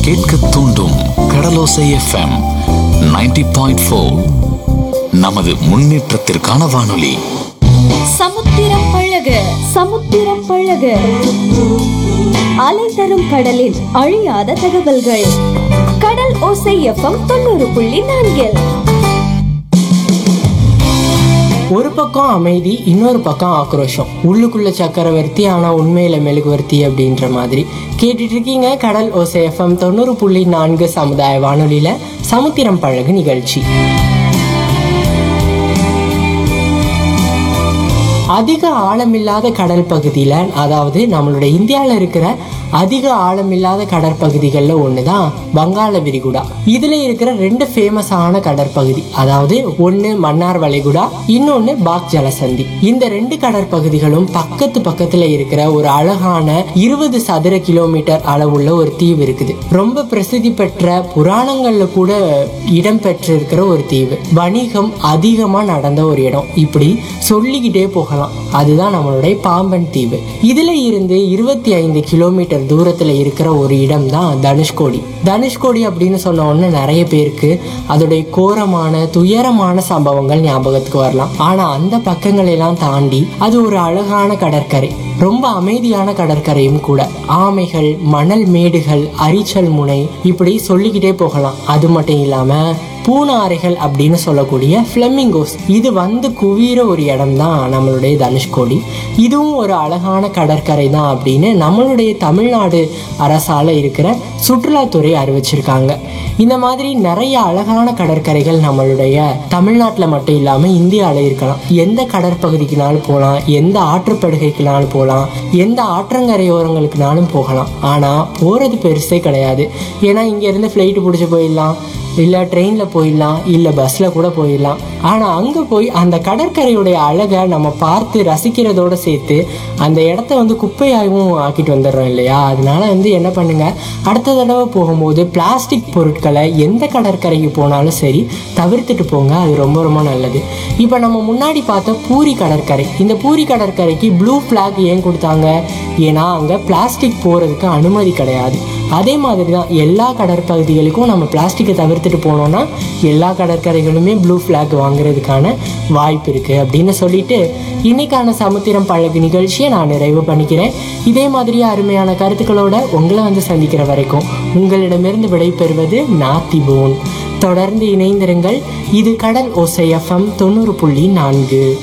கேட்க தூண்டும் கடலோசை FM 90.4 point நமது முன்னேற்றத்திற்கான வானொலி சமுத்திரம் பழக சமுத்திரம் பழக அலை தரும் கடலில் அழியாத தகவல்கள் கடல் ஓசை எஃப்எம் தொண்ணூறு புள்ளி நான்கில் ஒரு பக்கம் அமைதி இன்னொரு பக்கம் ஆக்ரோஷம் உள்ளுக்குள்ள சக்கரவர்த்தி ஆனா உண்மையில மெழுகுவர்த்தி அப்படின்ற மாதிரி கேட்டுட்டு இருக்கீங்க கடல் ஓசை எஃப்எம் தொண்ணூறு புள்ளி நான்கு சமுதாய வானொலியில சமுத்திரம் பழகு நிகழ்ச்சி அதிக ஆழமில்லாத கடல் பகுதியில் அதாவது நம்மளுடைய இந்தியாவில் இருக்கிற அதிக ஆழமில்லாத கடற்பகுதிகளில் ஒன்று தான் வங்காள விரிகுடா இதில் இருக்கிற ரெண்டு ஃபேமஸான கடற்பகுதி அதாவது ஒன்று மன்னார் வளைகுடா இன்னொன்று பாக் ஜலசந்தி இந்த ரெண்டு கடற்பகுதிகளும் பக்கத்து பக்கத்தில் இருக்கிற ஒரு அழகான இருபது சதுர கிலோமீட்டர் அளவுள்ள ஒரு தீவு இருக்குது ரொம்ப பிரசித்தி பெற்ற புராணங்களில் கூட இடம் பெற்றிருக்கிற ஒரு தீவு வணிகம் அதிகமாக நடந்த ஒரு இடம் இப்படி சொல்லிக்கிட்டே போகலாம் அதுதான் நம்மளுடைய பாம்பன் தீவு இதுல இருந்து இருபத்தி ஐந்து கிலோமீட்டர் தூரத்துல இருக்கிற ஒரு இடம் தான் தனுஷ்கோடி தனுஷ்கோடி அப்படின்னு சொன்ன உடனே நிறைய பேருக்கு அதோடைய கோரமான துயரமான சம்பவங்கள் ஞாபகத்துக்கு வரலாம் ஆனா அந்த பக்கங்களை எல்லாம் தாண்டி அது ஒரு அழகான கடற்கரை ரொம்ப அமைதியான கடற்கரையும் கூட ஆமைகள் மணல் மேடுகள் அரிச்சல் முனை இப்படி சொல்லிக்கிட்டே போகலாம் அது மட்டும் இல்லாம பூனாரைகள் அப்படின்னு சொல்லக்கூடிய ஃப்ளெமிங்கோஸ் இது வந்து குவியிற ஒரு இடம் தான் நம்மளுடைய தனுஷ்கோடி இதுவும் ஒரு அழகான கடற்கரை தான் அப்படின்னு நம்மளுடைய தமிழ்நாடு அரசால இருக்கிற சுற்றுலாத்துறை அறிவிச்சிருக்காங்க இந்த மாதிரி நிறைய அழகான கடற்கரைகள் நம்மளுடைய தமிழ்நாட்டில் மட்டும் இல்லாமல் இந்தியாவில் இருக்கலாம் எந்த கடற்பகுதிக்குனாலும் போகலாம் எந்த ஆற்றுப்படுகைக்குனாலும் போகலாம் எந்த ஆற்றங்கரையோரங்களுக்குனாலும் போகலாம் ஆனால் போகிறது பெருசே கிடையாது ஏன்னா இங்கேருந்து ஃப்ளைட்டு பிடிச்சி போயிடலாம் இல்லை ட்ரெயினில் போயிடலாம் இல்லை பஸ்ஸில் கூட போயிடலாம் ஆனால் அங்கே போய் அந்த கடற்கரையுடைய அழகை நம்ம பார்த்து ரசிக்கிறதோடு சேர்த்து அந்த இடத்த வந்து குப்பையாகவும் ஆக்கிட்டு வந்துடுறோம் இல்லையா அதனால வந்து என்ன பண்ணுங்க அடுத்த தடவை போகும்போது பிளாஸ்டிக் பொருட்களை எந்த கடற்கரைக்கு போனாலும் சரி தவிர்த்துட்டு போங்க அது ரொம்ப ரொம்ப நல்லது இப்போ நம்ம முன்னாடி பார்த்த பூரி கடற்கரை இந்த பூரி கடற்கரைக்கு ப்ளூ ஃப்ளாக் ஏன் கொடுத்தாங்க ஏன்னா அங்கே பிளாஸ்டிக் போகிறதுக்கு அனுமதி கிடையாது அதே மாதிரி தான் எல்லா கடற்பகுதிகளுக்கும் நம்ம பிளாஸ்டிக்கை தவிர்த்துட்டு போனோம்னா எல்லா கடற்கரைகளுமே ப்ளூ ஃப்ளாக் வாங்குறதுக்கான வாய்ப்பு இருக்குது அப்படின்னு சொல்லிட்டு இன்னைக்கான சமுத்திரம் பழகு நிகழ்ச்சியை நான் நிறைவு பண்ணிக்கிறேன் இதே மாதிரி அருமையான கருத்துக்களோட உங்களை வந்து சந்திக்கிற வரைக்கும் உங்களிடமிருந்து விடைபெறுவது நாத்திபோன் தொடர்ந்து இணைந்திருங்கள் இது கடல் ஓசை எஃப்எம் தொண்ணூறு புள்ளி நான்கு